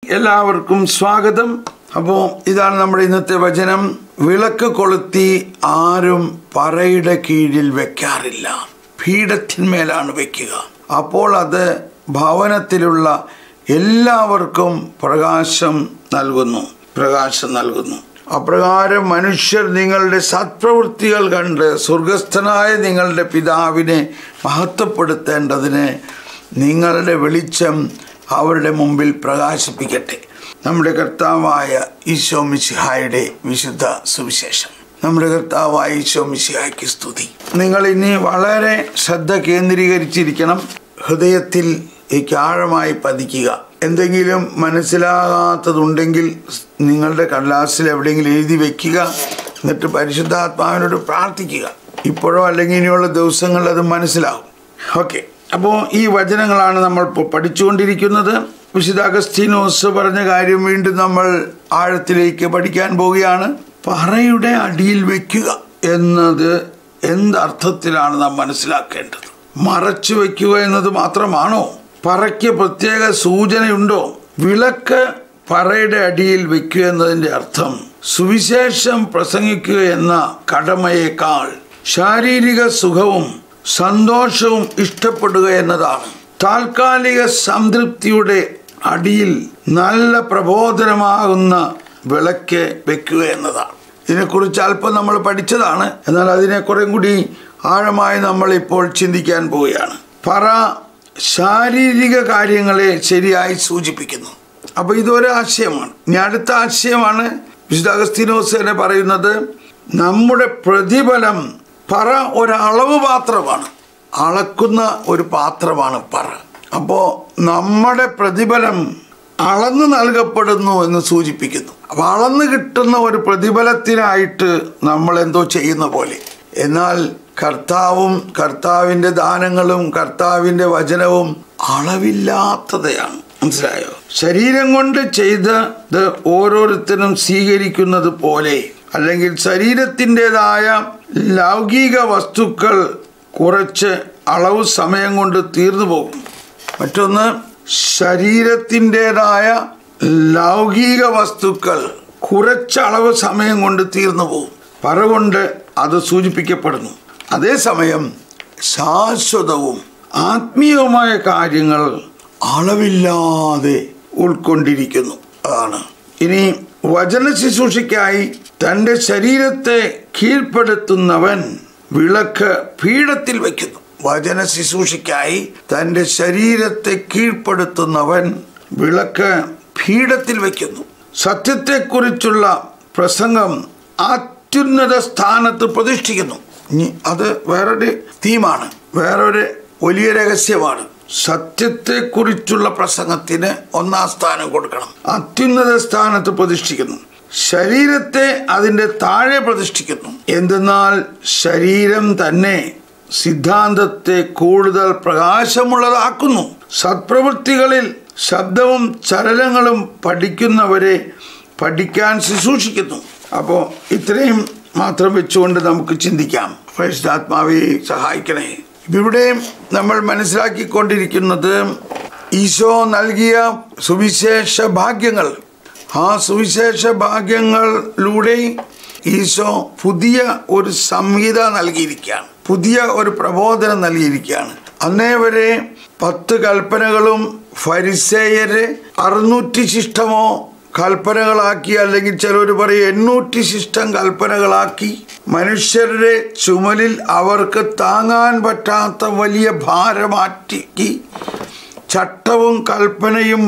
എല്ലാവർക്കും സ്വാഗതം അപ്പോൾ ഇതാണ് നമ്മുടെ ഇന്നത്തെ വചനം വിളക്ക് കൊളുത്തി ആരും പറയുടെ കീഴിൽ വെക്കാറില്ല പീഠത്തിന്മേലാണ് വെക്കുക അപ്പോൾ അത് ഭവനത്തിലുള്ള എല്ലാവർക്കും പ്രകാശം നൽകുന്നു പ്രകാശം നൽകുന്നു അപ്രകാരം മനുഷ്യർ നിങ്ങളുടെ സത്പ്രവൃത്തികൾ കണ്ട് സ്വർഗസ്ഥനായ നിങ്ങളുടെ പിതാവിനെ മഹത്വപ്പെടുത്തേണ്ടതിന് നിങ്ങളുടെ വെളിച്ചം അവരുടെ മുമ്പിൽ പ്രകാശിപ്പിക്കട്ടെ നമ്മുടെ കർത്താവായ ഈശോ മിശിഹായുടെ വിശുദ്ധ സുവിശേഷം നമ്മുടെ കർത്താവായ ഈശോ മിശിഹായ്ക്ക് സ്തുതി നിങ്ങൾ ഇനി വളരെ ശ്രദ്ധ കേന്ദ്രീകരിച്ചിരിക്കണം ഹൃദയത്തിൽ എനിക്ക് ആഴമായി പതിക്കുക എന്തെങ്കിലും മനസ്സിലാകാത്തതുണ്ടെങ്കിൽ നിങ്ങളുടെ കടലാസിൽ എവിടെയെങ്കിലും എഴുതി വെക്കുക എന്നിട്ട് പരിശുദ്ധാത്മാവിനോട് പ്രാർത്ഥിക്കുക ഇപ്പോഴോ അല്ലെങ്കിൽ ഇനിയുള്ള ദിവസങ്ങളിൽ അത് മനസ്സിലാവും ഓക്കെ അപ്പോൾ ഈ വചനങ്ങളാണ് നമ്മൾ ഇപ്പോൾ പഠിച്ചുകൊണ്ടിരിക്കുന്നത് വിശുദ്ധ അഗസ്തീനോസ് പറഞ്ഞ കാര്യം വീണ്ടും നമ്മൾ ആഴത്തിലേക്ക് പഠിക്കാൻ പോവുകയാണ് പറയുടെ അടിയിൽ വെക്കുക എന്നത് എന്തർത്ഥത്തിലാണ് നാം മനസ്സിലാക്കേണ്ടത് മറച്ചു വെക്കുക എന്നത് മാത്രമാണോ പറയ്ക്ക് പ്രത്യേക സൂചനയുണ്ടോ വിളക്ക് പറയുടെ അടിയിൽ വെക്കുക എന്നതിൻ്റെ അർത്ഥം സുവിശേഷം പ്രസംഗിക്കുക എന്ന കടമയേക്കാൾ ശാരീരിക സുഖവും സന്തോഷവും ഇഷ്ടപ്പെടുക എന്നതാണ് താൽക്കാലിക സംതൃപ്തിയുടെ അടിയിൽ നല്ല പ്രബോധനമാകുന്ന വിളക്ക് വെക്കുക എന്നതാണ് ഇതിനെക്കുറിച്ച് അല്പം നമ്മൾ പഠിച്ചതാണ് എന്നാൽ അതിനെ കുറെ കൂടി ആഴമായി നമ്മൾ ഇപ്പോൾ ചിന്തിക്കാൻ പോവുകയാണ് പറ ശാരീരിക കാര്യങ്ങളെ ശരിയായി സൂചിപ്പിക്കുന്നു അപ്പൊ ഇതൊരു ആശയമാണ് ഇനി അടുത്ത ആശയമാണ് വിശുദ്ധ അഗസ്തീനോസ് തന്നെ പറയുന്നത് നമ്മുടെ പ്രതിഫലം പറ ഒരളവ് പാത്രമാണ് അളക്കുന്ന ഒരു പാത്രമാണ് പറ അപ്പോ നമ്മുടെ പ്രതിഫലം അളന്ന് നൽകപ്പെടുന്നു എന്ന് സൂചിപ്പിക്കുന്നു അപ്പൊ അളന്ന് കിട്ടുന്ന ഒരു പ്രതിഫലത്തിനായിട്ട് നമ്മൾ എന്തോ ചെയ്യുന്ന പോലെ എന്നാൽ കർത്താവും കർത്താവിൻ്റെ ദാനങ്ങളും കർത്താവിൻ്റെ വചനവും അളവില്ലാത്തതയാണ് മനസ്സിലായോ ശരീരം കൊണ്ട് ചെയ്തത് ഓരോരുത്തരും സ്വീകരിക്കുന്നത് പോലെ അല്ലെങ്കിൽ ശരീരത്തിൻ്റെതായ ലൗകിക വസ്തുക്കൾ കുറച്ച് അളവ് സമയം കൊണ്ട് തീർന്നു പോകും മറ്റൊന്ന് ശരീരത്തിൻ്റെതായ ലൗകിക വസ്തുക്കൾ കുറച്ചളവ് സമയം കൊണ്ട് തീർന്നു പോകും പറകൊണ്ട് അത് സൂചിപ്പിക്കപ്പെടുന്നു അതേസമയം ശാശ്വതവും ആത്മീയവുമായ കാര്യങ്ങൾ അളവില്ലാതെ ഉൾക്കൊണ്ടിരിക്കുന്നു അതാണ് ഇനി വചന ശുശ്രൂഷയ്ക്കായി തൻ്റെ ശരീരത്തെ കീഴ്പ്പെടുത്തുന്നവൻ വിളക്ക് പീഠത്തിൽ വയ്ക്കുന്നു വചന ശുശ്രൂഷയ്ക്കായി തൻ്റെ ശരീരത്തെ കീഴ്പ്പെടുത്തുന്നവൻ വിളക്ക് പീഠത്തിൽ വയ്ക്കുന്നു സത്യത്തെക്കുറിച്ചുള്ള പ്രസംഗം അത്യുന്നത സ്ഥാനത്ത് പ്രതിഷ്ഠിക്കുന്നു ഇനി അത് വേറൊരു തീമാണ് വേറൊരു വലിയ രഹസ്യമാണ് സത്യത്തെക്കുറിച്ചുള്ള പ്രസംഗത്തിന് ഒന്നാം സ്ഥാനം കൊടുക്കണം അത്യുന്നത സ്ഥാനത്ത് പ്രതിഷ്ഠിക്കുന്നു ശരീരത്തെ അതിൻ്റെ താഴെ പ്രതിഷ്ഠിക്കുന്നു എന്തെന്നാൽ ശരീരം തന്നെ സിദ്ധാന്തത്തെ കൂടുതൽ പ്രകാശമുള്ളതാക്കുന്നു സത്പ്രവൃത്തികളിൽ ശബ്ദവും ചലനങ്ങളും പഠിക്കുന്നവരെ പഠിക്കാൻ ശുശ്രൂഷിക്കുന്നു അപ്പോൾ ഇത്രയും മാത്രം വെച്ചുകൊണ്ട് നമുക്ക് ചിന്തിക്കാം പരിശുദ്ധാത്മാവെ സഹായിക്കണേ ഇവിടെ നമ്മൾ മനസ്സിലാക്കിക്കൊണ്ടിരിക്കുന്നത് ഈശോ നൽകിയ സുവിശേഷ ഭാഗ്യങ്ങൾ ആ സുവിശേഷ ഭാഗ്യങ്ങളിലൂടെ ഈശോ പുതിയ ഒരു സംഹിത നൽകിയിരിക്കുകയാണ് പുതിയ ഒരു പ്രബോധനം നൽകിയിരിക്കുകയാണ് അന്നേ വരെ പത്ത് കൽപ്പനകളും ഫരിസേയര് അറുന്നൂറ്റി ശിഷ്ടമോ കൽപ്പനകളാക്കി അല്ലെങ്കിൽ ചിലർ പറയും എണ്ണൂറ്റി ശിഷ്ടം കൽപ്പനകളാക്കി മനുഷ്യരുടെ ചുമലിൽ അവർക്ക് താങ്ങാൻ പറ്റാത്ത വലിയ ഭാരമാറ്റി ചട്ടവും കൽപ്പനയും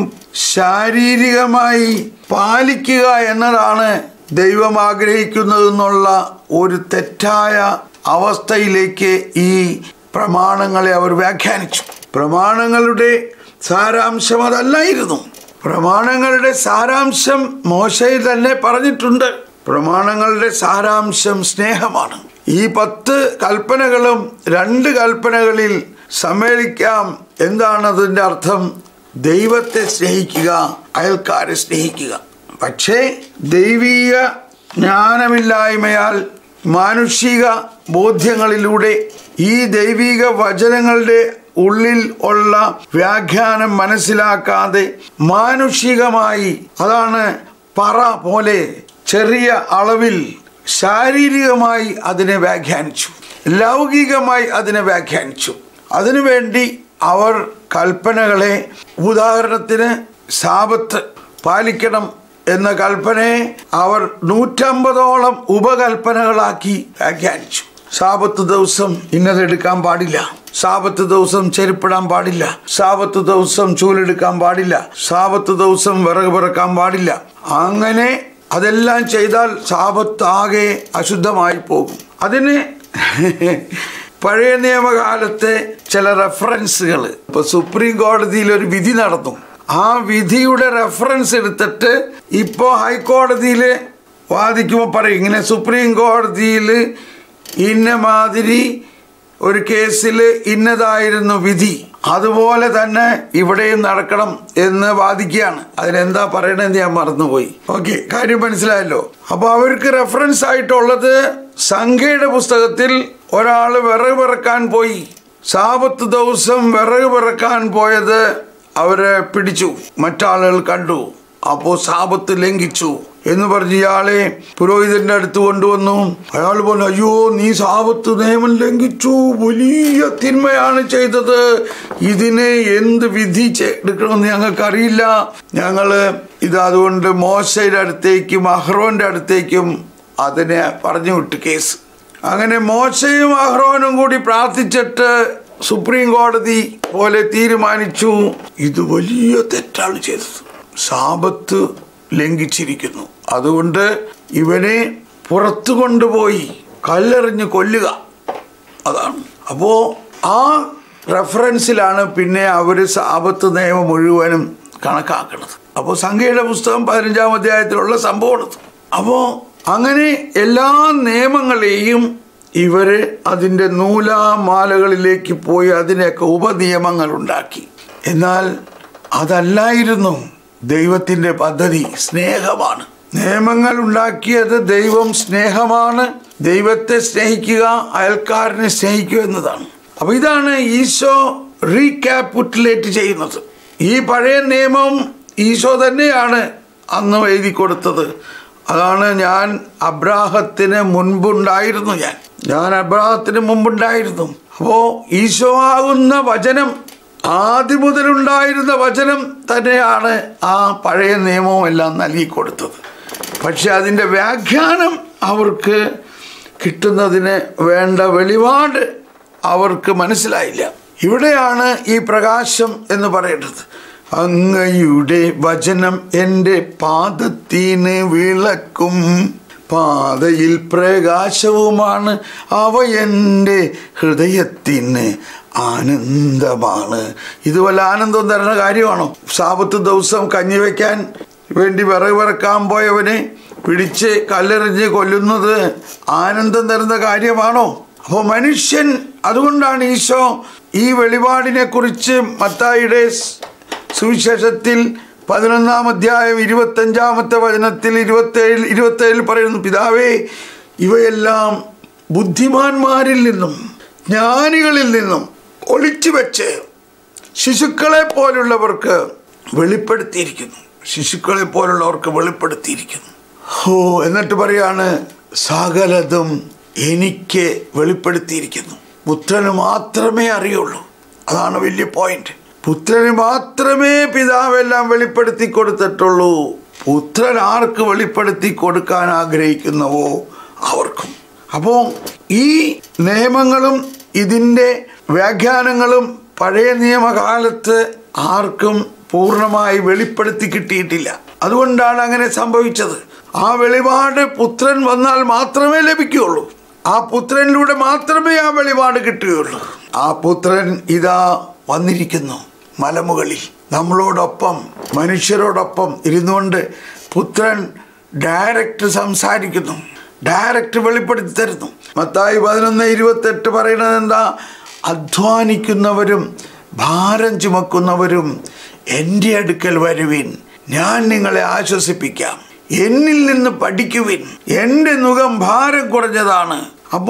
ശാരീരികമായി പാലിക്കുക എന്നതാണ് ദൈവം ആഗ്രഹിക്കുന്നതെന്നുള്ള ഒരു തെറ്റായ അവസ്ഥയിലേക്ക് ഈ പ്രമാണങ്ങളെ അവർ വ്യാഖ്യാനിച്ചു പ്രമാണങ്ങളുടെ സാരാംശം അതല്ലായിരുന്നു പ്രമാണങ്ങളുടെ സാരാംശം മോശയിൽ തന്നെ പറഞ്ഞിട്ടുണ്ട് പ്രമാണങ്ങളുടെ സാരാംശം സ്നേഹമാണ് ഈ പത്ത് കൽപ്പനകളും രണ്ട് കൽപ്പനകളിൽ സമ്മേളിക്കാം എന്താണ് അതിൻ്റെ അർത്ഥം ദൈവത്തെ സ്നേഹിക്കുക അയൽക്കാരെ സ്നേഹിക്കുക പക്ഷേ ദൈവീക ജ്ഞാനമില്ലായ്മയാൽ മാനുഷിക ബോധ്യങ്ങളിലൂടെ ഈ ദൈവിക വചനങ്ങളുടെ ഉള്ളിൽ ഉള്ള വ്യാഖ്യാനം മനസ്സിലാക്കാതെ മാനുഷികമായി അതാണ് പറ പോലെ ചെറിയ അളവിൽ ശാരീരികമായി അതിനെ വ്യാഖ്യാനിച്ചു ലൗകികമായി അതിനെ വ്യാഖ്യാനിച്ചു അതിനുവേണ്ടി അവർ കൽപ്പനകളെ ഉദാഹരണത്തിന് സാപത്ത് പാലിക്കണം എന്ന കൽപ്പനയെ അവർ നൂറ്റമ്പതോളം ഉപകൽപ്പനകളാക്കി വ്യാഖ്യാനിച്ചു സാപത്ത് ദിവസം ഇന്നതെടുക്കാൻ പാടില്ല സാപത്ത് ദിവസം ചെരുപ്പിടാൻ പാടില്ല സാപത്ത് ദിവസം ചൂലെടുക്കാൻ പാടില്ല സാപത്ത് ദിവസം വിറക് പിറക്കാൻ പാടില്ല അങ്ങനെ അതെല്ലാം ചെയ്താൽ സാപത്ത് ആകെ അശുദ്ധമായി പോകും അതിന് പഴയ നിയമകാലത്തെ ചില റെഫറൻസുകൾ ഇപ്പൊ സുപ്രീം കോടതിയിൽ ഒരു വിധി നടന്നു ആ വിധിയുടെ റെഫറൻസ് എടുത്തിട്ട് ഇപ്പോൾ ഹൈക്കോടതിയിൽ വാദിക്കുമ്പോൾ പറയും ഇങ്ങനെ സുപ്രീം കോടതിയിൽ ഇന്ന മാതിരി ഒരു കേസിൽ ഇന്നതായിരുന്നു വിധി അതുപോലെ തന്നെ ഇവിടെയും നടക്കണം എന്ന് വാദിക്കുകയാണ് അതിനെന്താ പറയണെന്ന് ഞാൻ മറന്നുപോയി ഓക്കെ കാര്യം മനസ്സിലായല്ലോ അപ്പൊ അവർക്ക് റെഫറൻസ് ആയിട്ടുള്ളത് സംഖ്യയുടെ പുസ്തകത്തിൽ ഒരാൾ വിറക് പിറക്കാൻ പോയി സാപത്ത് ദിവസം വിറക് പിറക്കാൻ പോയത് അവരെ പിടിച്ചു മറ്റാളുകൾ കണ്ടു അപ്പോൾ സാപത്ത് ലംഘിച്ചു എന്ന് പറഞ്ഞ് ഇയാളെ പുരോഹിതന്റെ അടുത്ത് കൊണ്ടുവന്നു അയാൾ പറഞ്ഞു അയ്യോ നീ സാപത്ത് നിയമം ലംഘിച്ചു വലിയ തിന്മയാണ് ചെയ്തത് ഇതിന് എന്ത് വിധി ചെ- എടുക്കണമെന്ന് ഞങ്ങൾക്ക് അറിയില്ല ഞങ്ങള് ഇത് അതുകൊണ്ട് മോശയുടെ അടുത്തേക്കും അഹ്റോന്റെ അടുത്തേക്കും അതിനെ പറഞ്ഞു വിട്ടു കേസ് അങ്ങനെ മോശയും അഹ്റോനും കൂടി പ്രാർത്ഥിച്ചിട്ട് സുപ്രീം കോടതി പോലെ തീരുമാനിച്ചു ഇത് വലിയ തെറ്റാണ് ചെയ്തത് സാപത്ത് ലംഘിച്ചിരിക്കുന്നു അതുകൊണ്ട് ഇവനെ പുറത്തു കൊണ്ടുപോയി കല്ലെറിഞ്ഞ് കൊല്ലുക അതാണ് അപ്പോ ആ റെഫറൻസിലാണ് പിന്നെ അവർ സാപത്ത് നിയമം മുഴുവനും കണക്കാക്കുന്നത് അപ്പോൾ സംഖ്യയുടെ പുസ്തകം പതിനഞ്ചാം അധ്യായത്തിലുള്ള സംഭവമാണ് അപ്പോൾ അങ്ങനെ എല്ലാ നിയമങ്ങളെയും ഇവര് അതിൻ്റെ നൂലാമാലകളിലേക്ക് പോയി അതിനെയൊക്കെ ഉപനിയമങ്ങൾ ഉണ്ടാക്കി എന്നാൽ അതല്ലായിരുന്നു ദൈവത്തിൻ്റെ പദ്ധതി സ്നേഹമാണ് നിയമങ്ങൾ ഉണ്ടാക്കിയത് ദൈവം സ്നേഹമാണ് ദൈവത്തെ സ്നേഹിക്കുക അയൽക്കാരനെ സ്നേഹിക്കുക എന്നതാണ് അപ്പൊ ഇതാണ് ഈശോ റീക്യാപുറ്റുലേറ്റ് ചെയ്യുന്നത് ഈ പഴയ നിയമം ഈശോ തന്നെയാണ് അന്ന് എഴുതി കൊടുത്തത് അതാണ് ഞാൻ അബ്രാഹത്തിന് മുൻപുണ്ടായിരുന്നു ഞാൻ ഞാൻ അബ്രാഹത്തിന് മുമ്പുണ്ടായിരുന്നു അപ്പോ ഈശോ ആകുന്ന വചനം ആദ്യം മുതലുണ്ടായിരുന്ന വചനം തന്നെയാണ് ആ പഴയ നിയമവും എല്ലാം നൽകി കൊടുത്തത് പക്ഷെ അതിൻ്റെ വ്യാഖ്യാനം അവർക്ക് കിട്ടുന്നതിന് വേണ്ട വെളിപാട് അവർക്ക് മനസ്സിലായില്ല ഇവിടെയാണ് ഈ പ്രകാശം എന്ന് പറയേണ്ടത് അങ്ങയുടെ വചനം എൻ്റെ പാദത്തിന് വിളക്കും പാതയിൽ പ്രകാശവുമാണ് അവ എൻ്റെ ഹൃദയത്തിന് ആനന്ദമാണ് ഇത് വല്ല ആനന്ദം തരുന്ന കാര്യമാണോ സാപത്ത് ദിവസം കഞ്ഞി വയ്ക്കാൻ വേണ്ടി വിറക് വിറക്കാൻ പോയവനെ പിടിച്ച് കല്ലെറിഞ്ഞ് കൊല്ലുന്നത് ആനന്ദം തരുന്ന കാര്യമാണോ അപ്പോൾ മനുഷ്യൻ അതുകൊണ്ടാണ് ഈശോ ഈ വെളിപാടിനെ കുറിച്ച് മത്തായിയുടെ സുവിശേഷത്തിൽ പതിനൊന്നാം അധ്യായം ഇരുപത്തഞ്ചാമത്തെ വചനത്തിൽ ഇരുപത്തേഴിൽ ഇരുപത്തേഴിൽ പറയുന്നു പിതാവേ ഇവയെല്ലാം ബുദ്ധിമാന്മാരിൽ നിന്നും ജ്ഞാനികളിൽ നിന്നും ഒളിച്ചു വെച്ച് ശിശുക്കളെ പോലുള്ളവർക്ക് വെളിപ്പെടുത്തിയിരിക്കുന്നു ശിശുക്കളെ പോലുള്ളവർക്ക് വെളിപ്പെടുത്തിയിരിക്കുന്നു ഓ എന്നിട്ട് പറയാണ് സകലതും എനിക്ക് വെളിപ്പെടുത്തിയിരിക്കുന്നു പുത്രന് മാത്രമേ അറിയുള്ളൂ അതാണ് വലിയ പോയിന്റ് പുത്രന് മാത്രമേ പിതാവെല്ലാം വെളിപ്പെടുത്തി കൊടുത്തിട്ടുള്ളൂ പുത്രൻ ആർക്ക് വെളിപ്പെടുത്തി കൊടുക്കാൻ ആഗ്രഹിക്കുന്നുവോ അവർക്കും അപ്പോൾ ഈ നിയമങ്ങളും ഇതിൻ്റെ വ്യാഖ്യാനങ്ങളും പഴയ നിയമകാലത്ത് ആർക്കും പൂർണ്ണമായി വെളിപ്പെടുത്തി കിട്ടിയിട്ടില്ല അതുകൊണ്ടാണ് അങ്ങനെ സംഭവിച്ചത് ആ വെളിപാട് പുത്രൻ വന്നാൽ മാത്രമേ ലഭിക്കുകയുള്ളൂ ആ പുത്രനിലൂടെ മാത്രമേ ആ വെളിപാട് കിട്ടുകയുള്ളൂ ആ പുത്രൻ ഇതാ വന്നിരിക്കുന്നു മലമുകളിൽ നമ്മളോടൊപ്പം മനുഷ്യരോടൊപ്പം ഇരുന്നുകൊണ്ട് പുത്രൻ ഡയറക്റ്റ് സംസാരിക്കുന്നു ഡയറക്റ്റ് വെളിപ്പെടുത്തി തരുന്നു മത്തായി പതിനൊന്ന് ഇരുപത്തെട്ട് പറയുന്നത് എന്താ അധ്വാനിക്കുന്നവരും ഭാരം ചുമക്കുന്നവരും എൻ്റെ അടുക്കൽ വരുവിൻ ഞാൻ നിങ്ങളെ ആശ്വസിപ്പിക്കാം എന്നിൽ നിന്ന് പഠിക്കുവിൻ എൻ്റെ മുഖം ഭാരം കുറഞ്ഞതാണ് അപ്പോൾ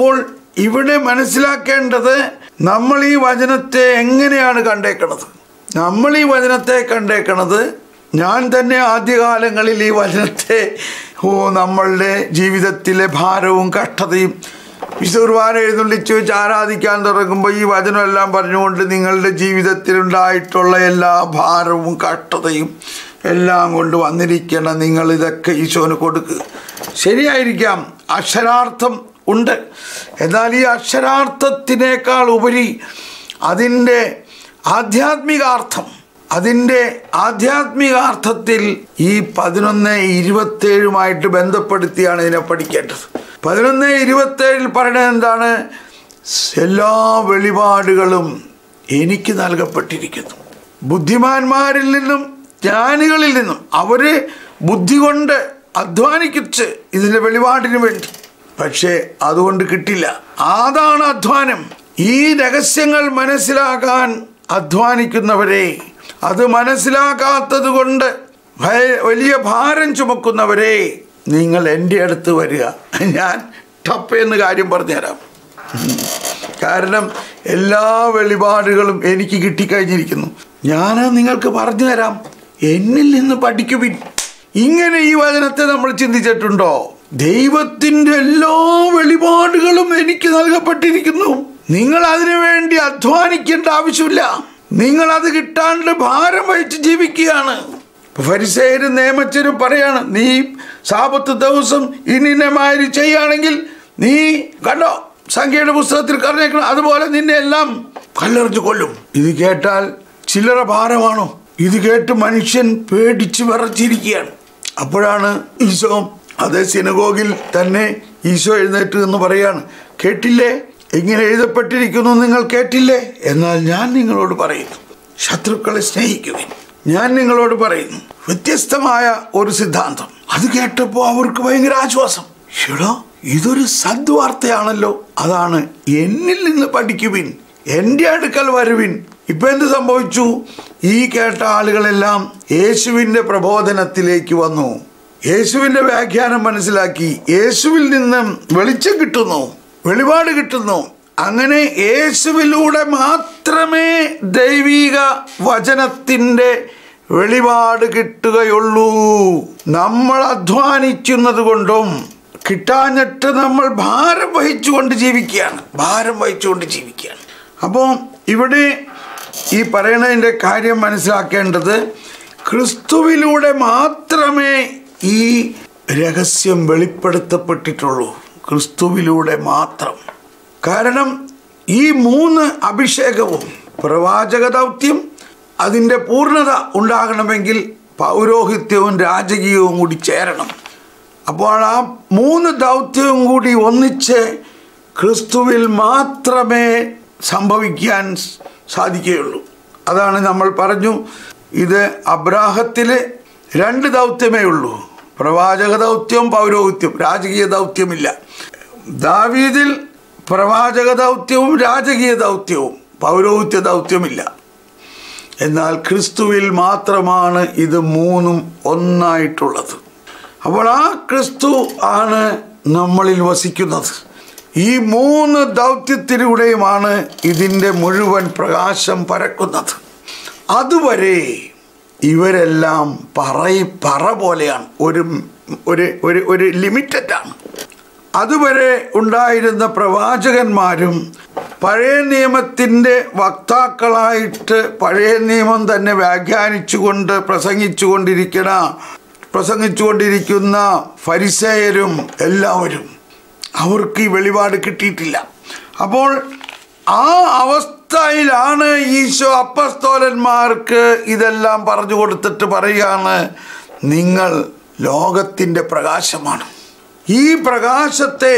ഇവിടെ മനസ്സിലാക്കേണ്ടത് നമ്മൾ ഈ വചനത്തെ എങ്ങനെയാണ് കണ്ടേക്കണത് നമ്മൾ ഈ വചനത്തെ കണ്ടേക്കണത് ഞാൻ തന്നെ ആദ്യകാലങ്ങളിൽ ഈ വചനത്തെ ഓ നമ്മളുടെ ജീവിതത്തിലെ ഭാരവും കഷ്ടതയും വിശുർവാന എഴുന്നള്ളിച്ച് വെച്ച് ആരാധിക്കാൻ തുടങ്ങുമ്പോൾ ഈ വചനമെല്ലാം പറഞ്ഞുകൊണ്ട് നിങ്ങളുടെ ജീവിതത്തിലുണ്ടായിട്ടുള്ള എല്ലാ ഭാരവും കഷ്ടതയും എല്ലാം കൊണ്ട് വന്നിരിക്കണം നിങ്ങൾ ഇതൊക്കെ ഈശോന് കൊടുക്കുക ശരിയായിരിക്കാം അക്ഷരാർത്ഥം ഉണ്ട് എന്നാൽ ഈ അക്ഷരാർത്ഥത്തിനേക്കാൾ ഉപരി അതിൻ്റെ ആധ്യാത്മികാർത്ഥം അതിൻ്റെ ആധ്യാത്മികാർത്ഥത്തിൽ ഈ പതിനൊന്ന് ഇരുപത്തേഴുമായിട്ട് ബന്ധപ്പെടുത്തിയാണ് ഇതിനെ പഠിക്കേണ്ടത് പതിനൊന്ന് ഇരുപത്തേഴിൽ പറയുന്നത് എന്താണ് എല്ലാ വെളിപാടുകളും എനിക്ക് നൽകപ്പെട്ടിരിക്കുന്നു ബുദ്ധിമാന്മാരിൽ നിന്നും ജ്ഞാനികളിൽ നിന്നും അവര് ബുദ്ധി കൊണ്ട് അധ്വാനിക്കിച്ച് ഇതിൻ്റെ വെളിപാടിന് വേണ്ടി പക്ഷേ അതുകൊണ്ട് കിട്ടില്ല അതാണ് അധ്വാനം ഈ രഹസ്യങ്ങൾ മനസ്സിലാക്കാൻ അധ്വാനിക്കുന്നവരെ അത് മനസ്സിലാക്കാത്തത് കൊണ്ട് ഭയ- വലിയ ഭാരം ചുമക്കുന്നവരെ നിങ്ങൾ എൻ്റെ അടുത്ത് വരിക ഞാൻ ടപ്പെന്ന് കാര്യം പറഞ്ഞുതരാം കാരണം എല്ലാ വെളിപാടുകളും എനിക്ക് കിട്ടിക്കഴിഞ്ഞിരിക്കുന്നു ഞാൻ നിങ്ങൾക്ക് പറഞ്ഞു തരാം എന്നിൽ നിന്ന് പഠിക്കുവിൻ ഇങ്ങനെ ഈ വചനത്തെ നമ്മൾ ചിന്തിച്ചിട്ടുണ്ടോ ദൈവത്തിൻ്റെ എല്ലാ വെളിപാടുകളും എനിക്ക് നൽകപ്പെട്ടിരിക്കുന്നു നിങ്ങൾ അതിനു വേണ്ടി അധ്വാനിക്കേണ്ട ആവശ്യമില്ല നിങ്ങൾ അത് കിട്ടാണ്ട് ഭാരം വഹിച്ച് ജീവിക്കുകയാണ് ഫരിസേരും നിയമച്ചരും പറയാണ് നീ സാപത്ത് ദിവസം ഇന്നിനമാതിരി ചെയ്യുകയാണെങ്കിൽ നീ കണ്ടോ സംഖ്യയുടെ പുസ്തകത്തിൽ കറിഞ്ഞേക്കണം അതുപോലെ നിന്നെ എല്ലാം കല്ലെറിഞ്ഞു കൊല്ലും ഇത് കേട്ടാൽ ചില്ലറ ഭാരമാണോ ഇത് കേട്ട് മനുഷ്യൻ പേടിച്ച് വിറച്ചിരിക്കുകയാണ് അപ്പോഴാണ് ഈശോ അതേ സിനഗോഗിൽ തന്നെ ഈശോ എഴുന്നേറ്റ് എന്ന് പറയാണ് കേട്ടില്ലേ ഇങ്ങനെ എഴുതപ്പെട്ടിരിക്കുന്നു നിങ്ങൾ കേട്ടില്ലേ എന്നാൽ ഞാൻ നിങ്ങളോട് പറയുന്നു ശത്രുക്കളെ സ്നേഹിക്കുവിൻ ഞാൻ നിങ്ങളോട് പറയുന്നു വ്യത്യസ്തമായ ഒരു സിദ്ധാന്തം അത് കേട്ടപ്പോൾ അവർക്ക് ഭയങ്കര ആശ്വാസം ഷെടോ ഇതൊരു സദ്വാർത്തയാണല്ലോ അതാണ് എന്നിൽ നിന്ന് പഠിക്കുവിൻ എൻ്റെ അടുക്കൽ വരുവിൻ ഇപ്പൊ എന്ത് സംഭവിച്ചു ഈ കേട്ട ആളുകളെല്ലാം യേശുവിൻ്റെ പ്രബോധനത്തിലേക്ക് വന്നു യേശുവിൻ്റെ വ്യാഖ്യാനം മനസ്സിലാക്കി യേശുവിൽ നിന്നും വെളിച്ചം കിട്ടുന്നു വെളിപാട് കിട്ടുന്നു അങ്ങനെ യേശുവിലൂടെ മാത്രമേ ദൈവിക വചനത്തിൻ്റെ വെളിപാട് കിട്ടുകയുള്ളൂ നമ്മൾ അധ്വാനിക്കുന്നത് കൊണ്ടും കിട്ടാഞ്ഞിട്ട് നമ്മൾ ഭാരം വഹിച്ചുകൊണ്ട് ജീവിക്കുകയാണ് ഭാരം വഹിച്ചുകൊണ്ട് ജീവിക്കുകയാണ് അപ്പോൾ ഇവിടെ ഈ പറയണതിൻ്റെ കാര്യം മനസ്സിലാക്കേണ്ടത് ക്രിസ്തുവിലൂടെ മാത്രമേ ഈ രഹസ്യം വെളിപ്പെടുത്തപ്പെട്ടിട്ടുള്ളൂ ക്രിസ്തുവിലൂടെ മാത്രം കാരണം ഈ മൂന്ന് അഭിഷേകവും പ്രവാചക ദൗത്യം അതിൻ്റെ പൂർണ്ണത ഉണ്ടാകണമെങ്കിൽ പൗരോഹിത്യവും രാജകീയവും കൂടി ചേരണം അപ്പോൾ ആ മൂന്ന് ദൗത്യവും കൂടി ഒന്നിച്ച് ക്രിസ്തുവിൽ മാത്രമേ സംഭവിക്കാൻ സാധിക്കുകയുള്ളൂ അതാണ് നമ്മൾ പറഞ്ഞു ഇത് അബ്രാഹത്തിൽ രണ്ട് ദൗത്യമേ ഉള്ളൂ പ്രവാചക ദൗത്യം പൗരോഹിത്യം രാജകീയ ദൗത്യമില്ല ദാവീദിൽ പ്രവാചക ദൗത്യവും രാജകീയ ദൗത്യവും പൗരോഹിത്യ ദൗത്യമില്ല എന്നാൽ ക്രിസ്തുവിൽ മാത്രമാണ് ഇത് മൂന്നും ഒന്നായിട്ടുള്ളത് അപ്പോൾ ആ ക്രിസ്തു ആണ് നമ്മളിൽ വസിക്കുന്നത് ഈ മൂന്ന് ദൗത്യത്തിലൂടെയുമാണ് ഇതിൻ്റെ മുഴുവൻ പ്രകാശം പരക്കുന്നത് അതുവരെ ഇവരെല്ലാം പറയി പറ പോലെയാണ് ഒരു ഒരു ഒരു ഒരു ലിമിറ്റഡാണ് അതുവരെ ഉണ്ടായിരുന്ന പ്രവാചകന്മാരും പഴയ നിയമത്തിൻ്റെ വക്താക്കളായിട്ട് പഴയ നിയമം തന്നെ വ്യാഖ്യാനിച്ചുകൊണ്ട് പ്രസംഗിച്ചുകൊണ്ടിരിക്കണ പ്രസംഗിച്ചുകൊണ്ടിരിക്കുന്ന ഫരിസേയരും എല്ലാവരും അവർക്ക് ഈ വെളിപാട് കിട്ടിയിട്ടില്ല അപ്പോൾ ആ അവസ്ഥയിലാണ് ഈശോ അപ്പസ്തോലന്മാർക്ക് ഇതെല്ലാം പറഞ്ഞു കൊടുത്തിട്ട് പറയുകയാണ് നിങ്ങൾ ലോകത്തിൻ്റെ പ്രകാശമാണ് ഈ പ്രകാശത്തെ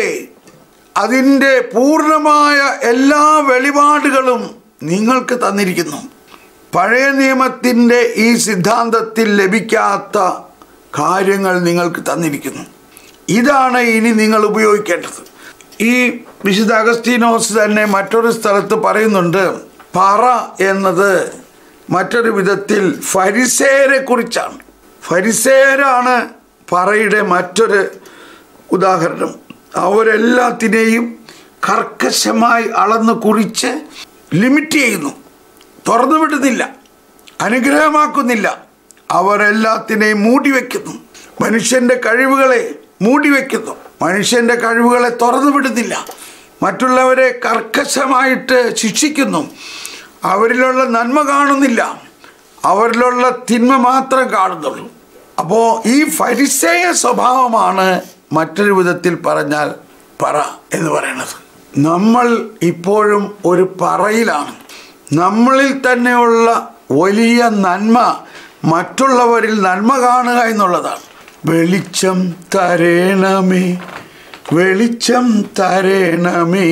അതിൻ്റെ പൂർണ്ണമായ എല്ലാ വെളിപാടുകളും നിങ്ങൾക്ക് തന്നിരിക്കുന്നു പഴയ നിയമത്തിൻ്റെ ഈ സിദ്ധാന്തത്തിൽ ലഭിക്കാത്ത കാര്യങ്ങൾ നിങ്ങൾക്ക് തന്നിരിക്കുന്നു ഇതാണ് ഇനി നിങ്ങൾ ഉപയോഗിക്കേണ്ടത് ഈ വിശുദ്ധ അഗസ്റ്റീനോസ് തന്നെ മറ്റൊരു സ്ഥലത്ത് പറയുന്നുണ്ട് പറ എന്നത് മറ്റൊരു വിധത്തിൽ ഫരിസേരെ കുറിച്ചാണ് ഫരിസേരാണ് പറയുടെ മറ്റൊരു ഉദാഹരണം അവരെല്ലാത്തിനെയും കർക്കശമായി അളന്ന് കുറിച്ച് ലിമിറ്റ് ചെയ്യുന്നു തുറന്നു വിടുന്നില്ല അനുഗ്രഹമാക്കുന്നില്ല അവർ എല്ലാത്തിനെയും മൂടിവെക്കുന്നു മനുഷ്യൻ്റെ കഴിവുകളെ മൂടിവെക്കുന്നു മനുഷ്യൻ്റെ കഴിവുകളെ തുറന്നു വിടുന്നില്ല മറ്റുള്ളവരെ കർക്കശമായിട്ട് ശിക്ഷിക്കുന്നു അവരിലുള്ള നന്മ കാണുന്നില്ല അവരിലുള്ള തിന്മ മാത്രം കാണുന്നുള്ളൂ അപ്പോൾ ഈ ഫരിസേയ സ്വഭാവമാണ് മറ്റൊരു വിധത്തിൽ പറഞ്ഞാൽ പറ എന്ന് പറയുന്നത് നമ്മൾ ഇപ്പോഴും ഒരു പറയിലാണ് നമ്മളിൽ തന്നെയുള്ള വലിയ നന്മ മറ്റുള്ളവരിൽ നന്മ കാണുക എന്നുള്ളതാണ് വെളിച്ചം തരേണമേ വെളിച്ചം തരേണമേ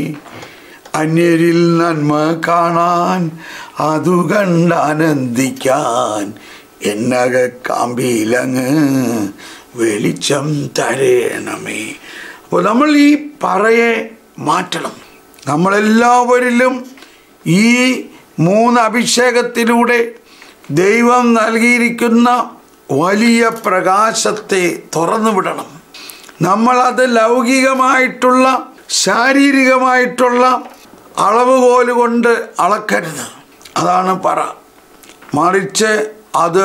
അന്യരിൽ നന്മ കാണാൻ അതു കണ്ടാനന്ദിക്കാൻ എന്നക കാമ്പിയിലങ്ങ് വെളിച്ചം തരേണമേ അപ്പോൾ നമ്മൾ ഈ പറയെ മാറ്റണം നമ്മളെല്ലാവരിലും ഈ മൂന്ന് അഭിഷേകത്തിലൂടെ ദൈവം നൽകിയിരിക്കുന്ന വലിയ പ്രകാശത്തെ തുറന്നു വിടണം നമ്മളത് ലൗകികമായിട്ടുള്ള ശാരീരികമായിട്ടുള്ള അളവുകോല് കൊണ്ട് അളക്കരുത് അതാണ് പറ മറിച്ച് അത്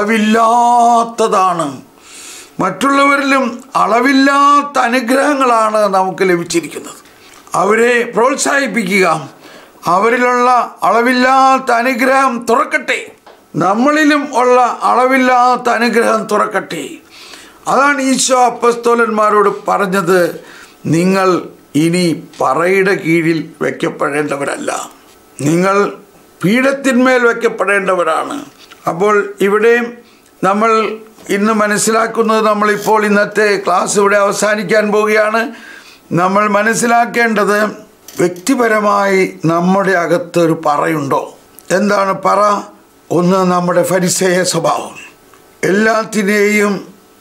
അളവില്ലാത്തതാണ് മറ്റുള്ളവരിലും അളവില്ലാത്ത അനുഗ്രഹങ്ങളാണ് നമുക്ക് ലഭിച്ചിരിക്കുന്നത് അവരെ പ്രോത്സാഹിപ്പിക്കുക അവരിലുള്ള അളവില്ലാത്ത അനുഗ്രഹം തുറക്കട്ടെ നമ്മളിലും ഉള്ള അളവില്ലാത്ത അനുഗ്രഹം തുറക്കട്ടെ അതാണ് ഈശോ അപ്പസ്തോലന്മാരോട് പറഞ്ഞത് നിങ്ങൾ ഇനി പറയുടെ കീഴിൽ വയ്ക്കപ്പെടേണ്ടവരല്ല നിങ്ങൾ പീഠത്തിന്മേൽ വയ്ക്കപ്പെടേണ്ടവരാണ് അപ്പോൾ ഇവിടെ നമ്മൾ ഇന്ന് മനസ്സിലാക്കുന്നത് നമ്മളിപ്പോൾ ഇന്നത്തെ ക്ലാസ് ഇവിടെ അവസാനിക്കാൻ പോവുകയാണ് നമ്മൾ മനസ്സിലാക്കേണ്ടത് വ്യക്തിപരമായി നമ്മുടെ അകത്തൊരു പറയുണ്ടോ എന്താണ് പറ ഒന്ന് നമ്മുടെ ഫരിസേയ സ്വഭാവം എല്ലാത്തിനെയും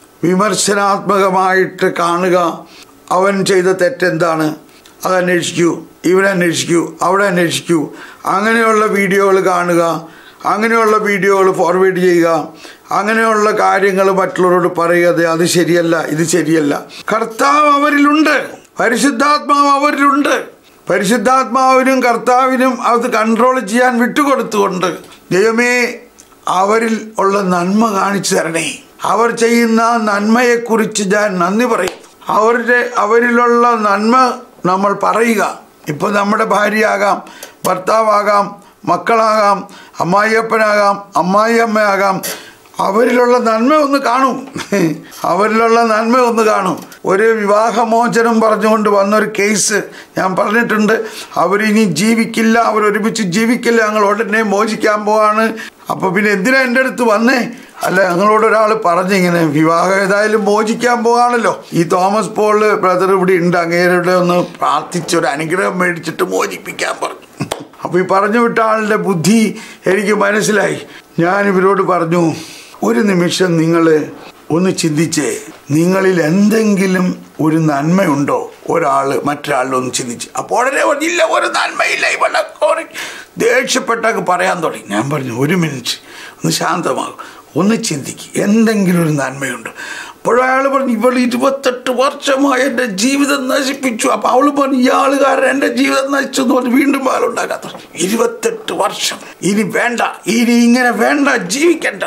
വിമർശനാത്മകമായിട്ട് കാണുക അവൻ ചെയ്ത തെറ്റെന്താണ് അതന്വേഷിക്കൂ ഇവിടെ അന്വേഷിക്കൂ അവിടെ അന്വേഷിക്കൂ അങ്ങനെയുള്ള വീഡിയോകൾ കാണുക അങ്ങനെയുള്ള വീഡിയോകൾ ഫോർവേഡ് ചെയ്യുക അങ്ങനെയുള്ള കാര്യങ്ങൾ മറ്റുള്ളവരോട് പറയുക അത് ശരിയല്ല ഇത് ശരിയല്ല കർത്താവ് അവരിലുണ്ട് പരിശുദ്ധാത്മാവ് അവരിലുണ്ട് പരിശുദ്ധാത്മാവിനും കർത്താവിനും അത് കൺട്രോൾ ചെയ്യാൻ വിട്ടുകൊടുത്തുകൊണ്ട് ദൈവമേ അവരിൽ ഉള്ള നന്മ കാണിച്ചു തരണേ അവർ ചെയ്യുന്ന നന്മയെക്കുറിച്ച് ഞാൻ നന്ദി പറയും അവരുടെ അവരിലുള്ള നന്മ നമ്മൾ പറയുക ഇപ്പോൾ നമ്മുടെ ഭാര്യയാകാം ഭർത്താവാകാം മക്കളാകാം അമ്മായിയപ്പനാകാം അമ്മായിയമ്മയാകാം അവരിലുള്ള നന്മ ഒന്ന് കാണും അവരിലുള്ള നന്മ ഒന്ന് കാണും ഒരു വിവാഹമോചനം പറഞ്ഞുകൊണ്ട് വന്നൊരു കേസ് ഞാൻ പറഞ്ഞിട്ടുണ്ട് അവരിനി ജീവിക്കില്ല അവരൊരുമിച്ച് ജീവിക്കില്ല ഞങ്ങൾ ഉടനെ മോചിക്കാൻ പോവാണ് അപ്പോൾ പിന്നെ എന്തിനാ എൻ്റെ അടുത്ത് വന്നേ അല്ല ഞങ്ങളോട് ഒരാൾ പറഞ്ഞിങ്ങനെ വിവാഹം ഏതായാലും മോചിക്കാൻ പോകാണല്ലോ ഈ തോമസ് പോള് ബ്രദർ ഇവിടെ ഉണ്ട് അങ്ങേരുടെ ഒന്ന് പ്രാർത്ഥിച്ച് ഒരു അനുഗ്രഹം മേടിച്ചിട്ട് മോചിപ്പിക്കാൻ പറഞ്ഞു അപ്പോൾ ഈ പറഞ്ഞു വിട്ട ആളുടെ ബുദ്ധി എനിക്ക് മനസ്സിലായി ഞാൻ ഇവരോട് പറഞ്ഞു ഒരു നിമിഷം നിങ്ങൾ ഒന്ന് ചിന്തിച്ചേ നിങ്ങളിൽ എന്തെങ്കിലും ഒരു നന്മയുണ്ടോ ഒരാൾ മറ്റൊരാളിലൊന്ന് ചിന്തിച്ച് അപ്പോൾ ഉടനെ പറഞ്ഞു, ഇല്ല ഒരു നന്മയില്ല ഇവിടെ കോറി ദേഷ്യപ്പെട്ടൊക്കെ പറയാൻ തുടങ്ങി ഞാൻ പറഞ്ഞു ഒരു മിനിറ്റ് ഒന്ന് ശാന്തമാകും ഒന്ന് ചിന്തിക്കുക എന്തെങ്കിലും ഒരു നന്മയുണ്ട് അപ്പോഴയാൾ പറഞ്ഞു ഇവൾ ഇരുപത്തെട്ട് വർഷമായി എൻ്റെ ജീവിതം നശിപ്പിച്ചു അപ്പോൾ അവൾ പറഞ്ഞു ഇയാളുകാരൻ എൻ്റെ ജീവിതം നശിച്ചു എന്ന് പറഞ്ഞ് വീണ്ടും പാലുണ്ടാക്കാത്ത ഇരുപത്തെട്ട് വർഷം ഇനി വേണ്ട ഇനി ഇങ്ങനെ വേണ്ട ജീവിക്കണ്ട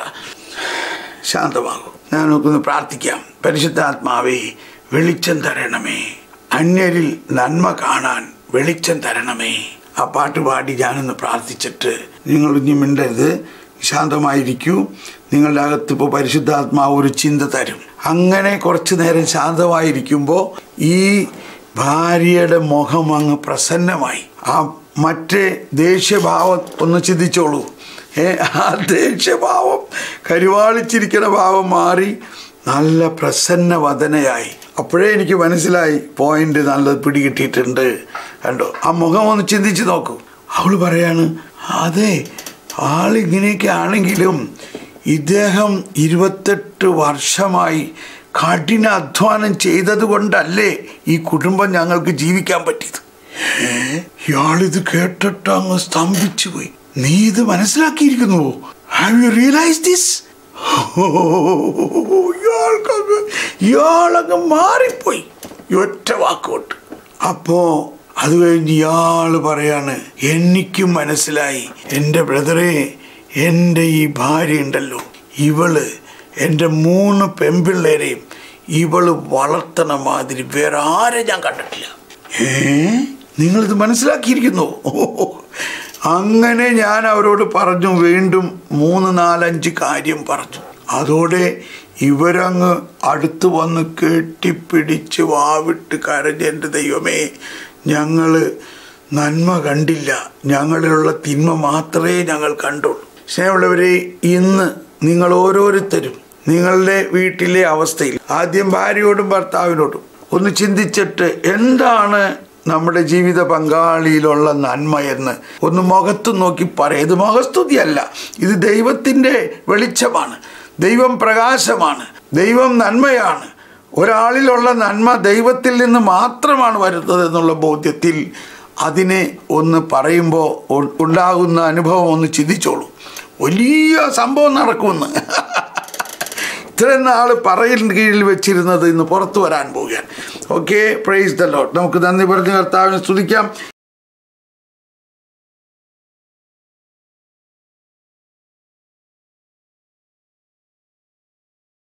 ശാന്തമാകും ഞാനൊക്കൊന്ന് പ്രാർത്ഥിക്കാം പരിശുദ്ധാത്മാവേ വെളിച്ചം തരണമേ അന്യരിൽ നന്മ കാണാൻ വെളിച്ചം തരണമേ ആ പാട്ട് പാടി ഞാനൊന്ന് പ്രാർത്ഥിച്ചിട്ട് നിങ്ങൾ ഇനി മിണ്ടരുത് ശാന്തമായിരിക്കൂ നിങ്ങളുടെ അകത്ത് ഇപ്പോൾ പരിശുദ്ധാത്മാവ് ഒരു ചിന്ത തരും അങ്ങനെ കുറച്ചു നേരം ശാന്തമായിരിക്കുമ്പോൾ ഈ ഭാര്യയുടെ മുഖം അങ്ങ് പ്രസന്നമായി ആ മറ്റേ ദേഷ്യഭാവം ഒന്ന് ചിന്തിച്ചോളൂ ഏ ആ ദേഷ്യഭാവം കരുവാളിച്ചിരിക്കുന്ന ഭാവം മാറി നല്ല പ്രസന്ന വദനയായി അപ്പോഴേ എനിക്ക് മനസ്സിലായി പോയിന്റ് നല്ലത് പിടികിട്ടിയിട്ടുണ്ട് കണ്ടോ ആ മുഖം ഒന്ന് ചിന്തിച്ച് നോക്കൂ അവൾ പറയാണ് അതെ ആളിങ്ങനെയൊക്കെ ആണെങ്കിലും ഇദ്ദേഹം ഇരുപത്തെട്ട് വർഷമായി കഠിന അധ്വാനം ചെയ്തത് കൊണ്ടല്ലേ ഈ കുടുംബം ഞങ്ങൾക്ക് ജീവിക്കാൻ പറ്റിയത് ഏ? ഇയാളിത് കേട്ടിട്ട് അങ്ങ് സ്തംഭിച്ചു പോയി നീ ഇത് മനസ്സിലാക്കിയിരിക്കുന്നുവോ ഹാവ് യു റിയലൈസ് ദിസ് ഇയാൾക്കങ്ങ് ഇയാളങ്ങ് മാറിപ്പോയി ഈ ഒറ്റ വാക്കുകൊണ്ട് അപ്പോ അത് കഴിഞ്ഞ് ഇയാൾ പറയാണ് എനിക്കും മനസ്സിലായി എൻ്റെ ബ്രദറെ എൻ്റെ ഈ ഭാര്യ ഉണ്ടല്ലോ ഇവള് എൻ്റെ മൂന്ന് പെൺപിള്ളേരെയും ഇവള് വളർത്തണ മാതിരി വേറെ ആരെ ഞാൻ കണ്ടിട്ടില്ല ഏ നിങ്ങളിത് മനസ്സിലാക്കിയിരിക്കുന്നു ഓ അങ്ങനെ ഞാൻ അവരോട് പറഞ്ഞു വീണ്ടും മൂന്ന് നാലഞ്ച് കാര്യം പറഞ്ഞു അതോടെ ഇവരങ്ങ് അടുത്ത് വന്ന് കെട്ടിപ്പിടിച്ച് വാവിട്ട് കരഞ്ഞ് എൻ്റെ ദൈവമേ ഞങ്ങൾ നന്മ കണ്ടില്ല ഞങ്ങളിലുള്ള തിന്മ മാത്രമേ ഞങ്ങൾ കണ്ടുള്ളൂ സ്നേഹമുള്ളവരെ ഇന്ന് നിങ്ങൾ ഓരോരുത്തരും നിങ്ങളുടെ വീട്ടിലെ അവസ്ഥയിൽ ആദ്യം ഭാര്യയോടും ഭർത്താവിനോടും ഒന്ന് ചിന്തിച്ചിട്ട് എന്താണ് നമ്മുടെ ജീവിത പങ്കാളിയിലുള്ള നന്മ എന്ന് ഒന്ന് മുഖത്ത് നോക്കി പറയാം ഇത് മുഖസ്തുതിയല്ല ഇത് ദൈവത്തിൻ്റെ വെളിച്ചമാണ് ദൈവം പ്രകാശമാണ് ദൈവം നന്മയാണ് ഒരാളിലുള്ള നന്മ ദൈവത്തിൽ നിന്ന് മാത്രമാണ് വരുന്നത് എന്നുള്ള ബോധ്യത്തിൽ അതിനെ ഒന്ന് പറയുമ്പോൾ ഉ- ഉണ്ടാകുന്ന അനുഭവം ഒന്ന് ചിന്തിച്ചോളൂ വലിയ സംഭവം നടക്കുമെന്ന് ഇത്രയും നാൾ പറയലിന് കീഴിൽ വെച്ചിരുന്നത് ഇന്ന് പുറത്തു വരാൻ പോവുകയാണ് ഓക്കെ പ്രൈസ് ദ ലോട്ട് നമുക്ക് നന്ദി പറഞ്ഞ് കർത്താവിനെ സ്തുതിക്കാം